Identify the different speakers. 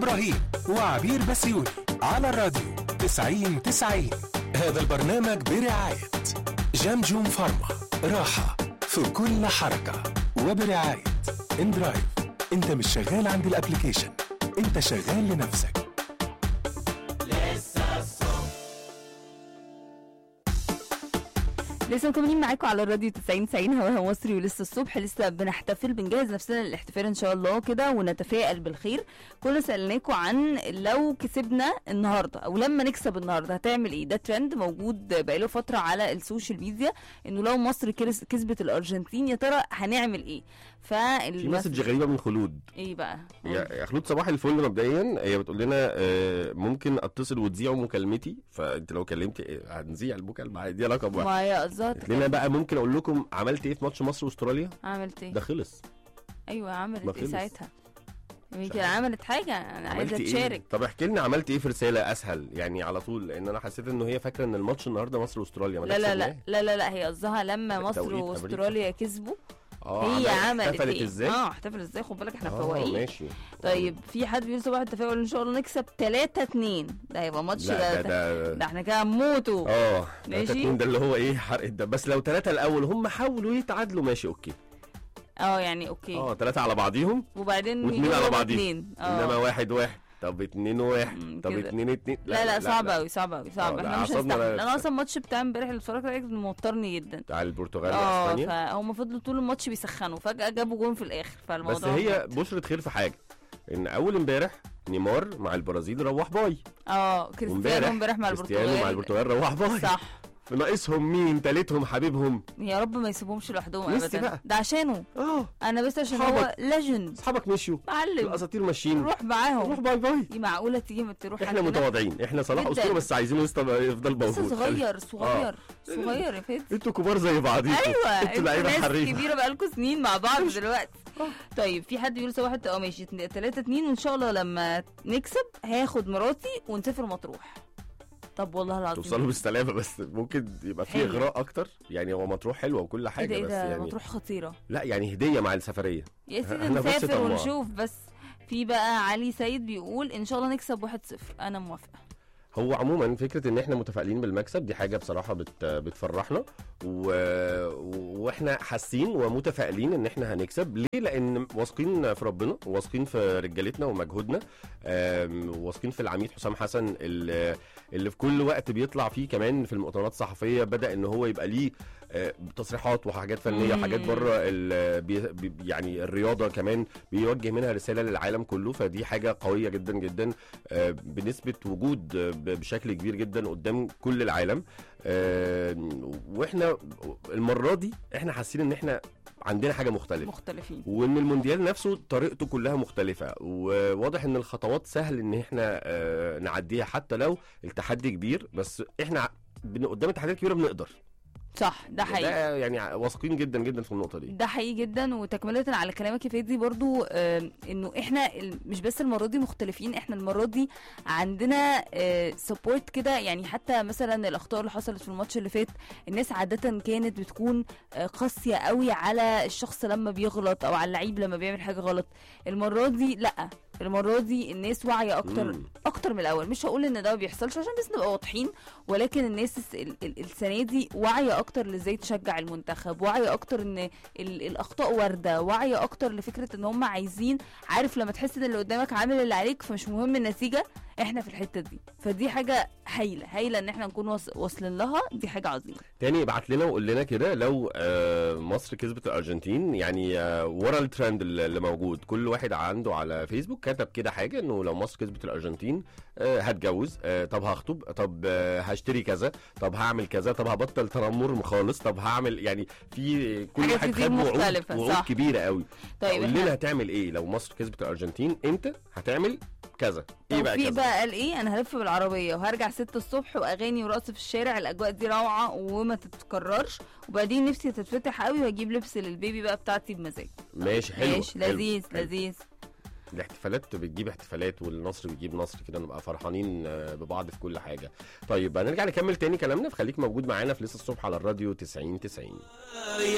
Speaker 1: إبراهيم وعبير بسيوني على الراديو 90 90 هذا البرنامج برعاية جمجم فارما راحة في كل حركة وبرعاية اندرايف انت مش شغال عند الابليكيشن انت شغال لنفسك
Speaker 2: لسه مكملين معاكم على الراديو 90 90 هواها مصري ولسه الصبح لسه بنحتفل بنجهز نفسنا للاحتفال ان شاء الله كده ونتفائل بالخير كنا سالناكم عن لو كسبنا النهارده او لما نكسب النهارده هتعمل ايه ده ترند موجود بقاله فتره على السوشيال ميديا انه لو مصر كرس- كسبت الارجنتين يا ترى هنعمل ايه
Speaker 3: في مسج غريبه من خلود
Speaker 2: ايه بقى
Speaker 3: يا يا خلود صباح الفل مبدئيا هي بتقول لنا آه، ممكن اتصل وتذيعوا مكالمتي فانت لو كلمت آه، هنذيع المكالمه دي رقم واحد
Speaker 2: ما هي قصدها
Speaker 3: قالت لنا بقى ممكن اقول لكم عملت ايه في ماتش مصر واستراليا
Speaker 2: عملت ايه
Speaker 3: ده خلص
Speaker 2: ايوه
Speaker 3: ما
Speaker 2: عملت ايه
Speaker 3: خلص.
Speaker 2: ساعتها يمكن
Speaker 3: عارف.
Speaker 2: عملت حاجه انا عايزه
Speaker 3: عملت
Speaker 2: تشارك
Speaker 3: ايه طب احكي لنا عملت ايه في رساله اسهل يعني على طول لان انا حسيت انه هي فاكره ان الماتش النهارده مصر واستراليا ما ده
Speaker 2: لا لا لا
Speaker 3: كسبناه.
Speaker 2: لا لا لا هي قصدها لما مصر
Speaker 3: توقيت أمريكا.
Speaker 2: واستراليا كسبوا
Speaker 3: اه
Speaker 2: هي
Speaker 3: عملت-
Speaker 2: عملت
Speaker 3: احتفلت
Speaker 2: ايه
Speaker 3: ازاي
Speaker 2: اه احتفلت ازاي خد بالك احنا
Speaker 3: اه
Speaker 2: فواقين
Speaker 3: ماشي
Speaker 2: طيب في حد بيقول صباح التفاؤل ان شاء الله نكسب 3 2 ده هيبقى ماتش
Speaker 3: لا
Speaker 2: ده,
Speaker 3: ده
Speaker 2: ده,
Speaker 3: ده
Speaker 2: احنا كده هنموتوا
Speaker 3: اه
Speaker 2: ماشي.
Speaker 3: ماشي ده اللي هو ايه حرق الدم بس لو ثلاثة الأول هم حاولوا يتعادلوا ماشي أوكي
Speaker 2: اه يعني اوكي
Speaker 3: اه ثلاثة على بعضيهم
Speaker 2: وبعدين
Speaker 3: واثنين
Speaker 2: يجوا
Speaker 3: على
Speaker 2: هما
Speaker 3: بعضيهم.
Speaker 2: اتنين
Speaker 3: إنما
Speaker 2: اه
Speaker 3: واحد واحد طب اتنين واحد
Speaker 2: مم،
Speaker 3: طب
Speaker 2: كده.
Speaker 3: اتنين اتنين
Speaker 2: لا لا صعب قوي صعب قوي صعب
Speaker 3: اه، لا،
Speaker 2: احنا مش
Speaker 3: أعصابنا
Speaker 2: هنستحمل
Speaker 3: لا
Speaker 2: انا اصلا الماتش بتاع امبارح اللي اتفرجت عليه كان موترني جدا
Speaker 3: بتاع البرتغال
Speaker 2: اه
Speaker 3: واسبانيا
Speaker 2: فهم فضلوا طول الماتش بيسخنوا فجاه جابوا جون في الاخر فالموضوع
Speaker 3: بس هي
Speaker 2: مات.
Speaker 3: بشرة خير في حاجة ان اول امبارح نيمار مع البرازيل روح باي
Speaker 2: اه كريستيانو
Speaker 3: وامبارح
Speaker 2: امبارح مع
Speaker 3: كريستيانو
Speaker 2: البرتغال
Speaker 3: مع البرتغال روح باي
Speaker 2: صح
Speaker 3: ناقصهم مين تالتهم حبيبهم
Speaker 2: يا رب ما يسيبهمش لوحدهم
Speaker 3: ميسي
Speaker 2: ابدا
Speaker 3: بقى.
Speaker 2: ده عشانه
Speaker 3: اه
Speaker 2: انا بس عشان هو
Speaker 3: صحابك.
Speaker 2: ليجند
Speaker 3: اصحابك مشيوا
Speaker 2: معلم
Speaker 3: الاساطير ماشيين
Speaker 2: روح معاهم
Speaker 3: روح باي باي
Speaker 2: دي معقوله تيجي ما تروح
Speaker 3: احنا
Speaker 2: عندنا؟
Speaker 3: متواضعين احنا صلاح
Speaker 2: جداً.
Speaker 3: اسطوره بس عايزينه يفضل يفضل
Speaker 2: لسه
Speaker 3: موجود
Speaker 2: صغير صغير صغير يا فادي
Speaker 3: انتوا كبار زي بعضيكم
Speaker 2: ايوه
Speaker 3: انتوا
Speaker 2: انتوا
Speaker 3: لعيبه
Speaker 2: ناس
Speaker 3: حريفه
Speaker 2: كبيره بقالكم سنين مع بعض دلوقتي طيب في حد بيقول صباح اه ماشي 3 2 وان شاء الله لما نكسب هاخد مراتي ونسافر مطروح طب والله العظيم
Speaker 3: توصلوا بالسلامه بس ممكن يبقى في
Speaker 2: حلو.
Speaker 3: اغراء اكتر يعني هو مطروح حلوه وكل
Speaker 2: ايه ده
Speaker 3: حاجه
Speaker 2: ايه
Speaker 3: بس
Speaker 2: ده
Speaker 3: يعني
Speaker 2: مطروح خطيره
Speaker 3: لا يعني هديه مع السفريه
Speaker 2: يا سيدي
Speaker 3: احنا بس
Speaker 2: نسافر
Speaker 3: طماع.
Speaker 2: ونشوف بس في بقى علي سيد بيقول ان شاء الله نكسب 1-0 انا موافقه
Speaker 3: هو عموما فكره ان احنا متفائلين بالمكسب دي حاجه بصراحه بت بتفرحنا و... واحنا حاسين ومتفائلين ان احنا هنكسب ليه لان واثقين في ربنا واثقين في رجالتنا ومجهودنا آم، واثقين في العميد حسام حسن اللي, اللي في كل وقت بيطلع فيه كمان في المؤتمرات الصحفيه بدا ان هو يبقى ليه آه، تصريحات وحاجات فنيه
Speaker 2: مم.
Speaker 3: وحاجات بره ال- بي- بي- يعني الرياضه كمان بيوجه منها رساله للعالم كله فدي حاجه قويه جدا جدا آه، بنسبه وجود آه، ب- بشكل كبير جدا قدام كل العالم آه، واحنا المره دي احنا حاسين ان احنا عندنا حاجه مختلفه
Speaker 2: مختلفين
Speaker 3: وان المونديال نفسه طريقته كلها مختلفه وواضح ان الخطوات سهل ان احنا آه، نعديها حتى لو التحدي كبير بس احنا ع- بن- قدام التحديات الكبيره بنقدر
Speaker 2: صح ده حقيقي
Speaker 3: ده يعني ع- واثقين جدا جدا في النقطه دي
Speaker 2: ده حقيقي جدا وتكملة على كلامك يا فادي برضو آه انه احنا ال- مش بس المرة دي مختلفين احنا المرة دي عندنا سبورت كده يعني حتى مثلا الاخطاء اللي حصلت في الماتش اللي فات الناس عادة كانت بتكون آه، قاسية قوي على الشخص لما بيغلط او على اللعيب لما بيعمل حاجة غلط المرة دي لا المرة دي الناس واعية اكتر
Speaker 3: مم.
Speaker 2: اكتر من الاول مش هقول ان ده ما بيحصلش عشان بس نبقى واضحين ولكن الناس الس- ال- ال- السنه دي واعيه اكتر لازاي تشجع المنتخب واعيه اكتر ان ال- الاخطاء وارده واعيه اكتر لفكره ان هم عايزين عارف لما تحس ان اللي قدامك عامل اللي عليك فمش مهم النتيجه احنا في الحته دي فدي حاجه هايله هايله ان احنا نكون واص- واصلين لها دي حاجه عظيمه
Speaker 3: تاني ابعت لنا وقول لنا كده لو آه، مصر كسبت الارجنتين يعني آه، ورا الترند اللي اللي موجود كل واحد عنده على فيسبوك كتب كده حاجه انه لو مصر كسبت الارجنتين آه، هتجوز آه، طب هخطب طب آه، هشتري كذا طب هعمل كذا طب هبطل تنمر خالص طب هعمل يعني في كل
Speaker 2: حاجات
Speaker 3: واحد
Speaker 2: كتير
Speaker 3: خد وعود
Speaker 2: مختلفة،
Speaker 3: وعود
Speaker 2: صح.
Speaker 3: كبيره قوي
Speaker 2: طيب
Speaker 3: قول لنا
Speaker 2: احنا
Speaker 3: هتعمل ايه لو مصر كسبت الارجنتين امتى هتعمل كذا ايه بقى
Speaker 2: توفيق
Speaker 3: كذا
Speaker 2: بقى قال ايه انا هلف بالعربيه وهرجع ستة الصبح واغاني ورقص في الشارع الاجواء دي روعه وما تتكررش وبعدين نفسي تتفتح قوي واجيب لبس للبيبي بقى بتاعتي بمزاج
Speaker 3: ماشي حلو
Speaker 2: ماشي
Speaker 3: حلو،
Speaker 2: لذيذ
Speaker 3: حلو.
Speaker 2: لذيذ
Speaker 3: الاحتفالات بتجيب احتفالات والنصر بيجيب نصر كده نبقى فرحانين آه، ببعض في كل حاجه طيب هنرجع نكمل تاني كلامنا فخليك موجود معانا في لسه الصبح على الراديو 90 90